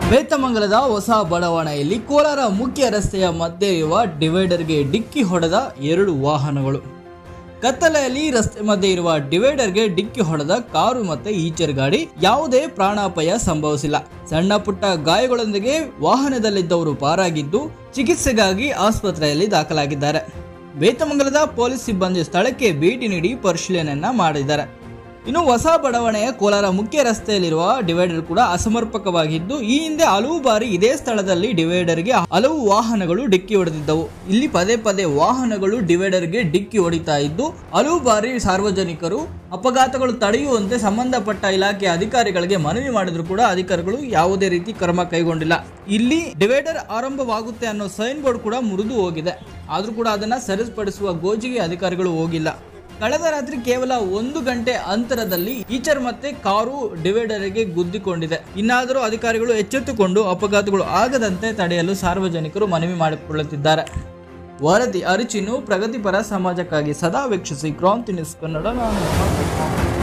ಬೇತಮಂಗಲದ ಹೊಸ ಬಡಾವಣೆಯಲ್ಲಿ ಕೋಲಾರ ಮುಖ್ಯ ರಸ್ತೆಯ ಮಧ್ಯೆ ಇರುವ ಡಿವೈಡರ್ಗೆ ಡಿಕ್ಕಿ ಹೊಡೆದ ಎರಡು ವಾಹನಗಳು ಕತ್ತಲೆಯಲ್ಲಿ ರಸ್ತೆ ಮಧ್ಯೆ ಇರುವ ಡಿವೈಡರ್ಗೆ ಡಿಕ್ಕಿ ಹೊಡೆದ ಕಾರು ಮತ್ತೆ ಈಚರ್ ಗಾಡಿ ಯಾವುದೇ ಪ್ರಾಣಾಪಾಯ ಸಂಭವಿಸಿಲ್ಲ ಸಣ್ಣ ಪುಟ್ಟ ಗಾಯಗಳೊಂದಿಗೆ ವಾಹನದಲ್ಲಿದ್ದವರು ಪಾರಾಗಿದ್ದು ಚಿಕಿತ್ಸೆಗಾಗಿ ಆಸ್ಪತ್ರೆಯಲ್ಲಿ ದಾಖಲಾಗಿದ್ದಾರೆ ಬೇತಮಂಗಲದ ಪೊಲೀಸ್ ಸಿಬ್ಬಂದಿ ಸ್ಥಳಕ್ಕೆ ಭೇಟಿ ನೀಡಿ ಪರಿಶೀಲನೆಯನ್ನ ಮಾಡಿದ್ದಾರೆ ಇನ್ನು ಹೊಸ ಬಡಾವಣೆಯ ಕೋಲಾರ ಮುಖ್ಯ ರಸ್ತೆಯಲ್ಲಿರುವ ಡಿವೈಡರ್ ಕೂಡ ಅಸಮರ್ಪಕವಾಗಿದ್ದು ಈ ಹಿಂದೆ ಹಲವು ಬಾರಿ ಇದೇ ಸ್ಥಳದಲ್ಲಿ ಡಿವೈಡರ್ಗೆ ಹಲವು ವಾಹನಗಳು ಡಿಕ್ಕಿ ಹೊಡೆದಿದ್ದವು ಇಲ್ಲಿ ಪದೇ ಪದೇ ವಾಹನಗಳು ಡಿವೈಡರ್ಗೆ ಡಿಕ್ಕಿ ಹೊಡಿತಾ ಇದ್ದು ಹಲವು ಬಾರಿ ಸಾರ್ವಜನಿಕರು ಅಪಘಾತಗಳು ತಡೆಯುವಂತೆ ಸಂಬಂಧಪಟ್ಟ ಇಲಾಖೆ ಅಧಿಕಾರಿಗಳಿಗೆ ಮನವಿ ಮಾಡಿದ್ರು ಕೂಡ ಅಧಿಕಾರಿಗಳು ಯಾವುದೇ ರೀತಿ ಕ್ರಮ ಕೈಗೊಂಡಿಲ್ಲ ಇಲ್ಲಿ ಡಿವೈಡರ್ ಆರಂಭವಾಗುತ್ತೆ ಅನ್ನೋ ಸೈನ್ ಬೋರ್ಡ್ ಕೂಡ ಮುರಿದು ಹೋಗಿದೆ ಆದ್ರೂ ಕೂಡ ಅದನ್ನ ಸರಿಪಡಿಸುವ ಗೋಜಿಗೆ ಅಧಿಕಾರಿಗಳು ಹೋಗಿಲ್ಲ ಕಳೆದ ರಾತ್ರಿ ಕೇವಲ ಒಂದು ಗಂಟೆ ಅಂತರದಲ್ಲಿ ಈಚರ್ ಮತ್ತೆ ಕಾರು ಡಿವೈಡರ್ಗೆ ಗುದ್ದಿಕೊಂಡಿದೆ ಇನ್ನಾದರೂ ಅಧಿಕಾರಿಗಳು ಎಚ್ಚೆತ್ತುಕೊಂಡು ಅಪಘಾತಗಳು ಆಗದಂತೆ ತಡೆಯಲು ಸಾರ್ವಜನಿಕರು ಮನವಿ ಮಾಡಿಕೊಳ್ಳುತ್ತಿದ್ದಾರೆ ವರದಿ ಅರಿಚಿನು ಪ್ರಗತಿಪರ ಸಮಾಜಕ್ಕಾಗಿ ಸದಾ ವೀಕ್ಷಿಸಿ ಕ್ರಾಂತಿ ನ್ಯೂಸ್ ಕನ್ನಡ ನಾನು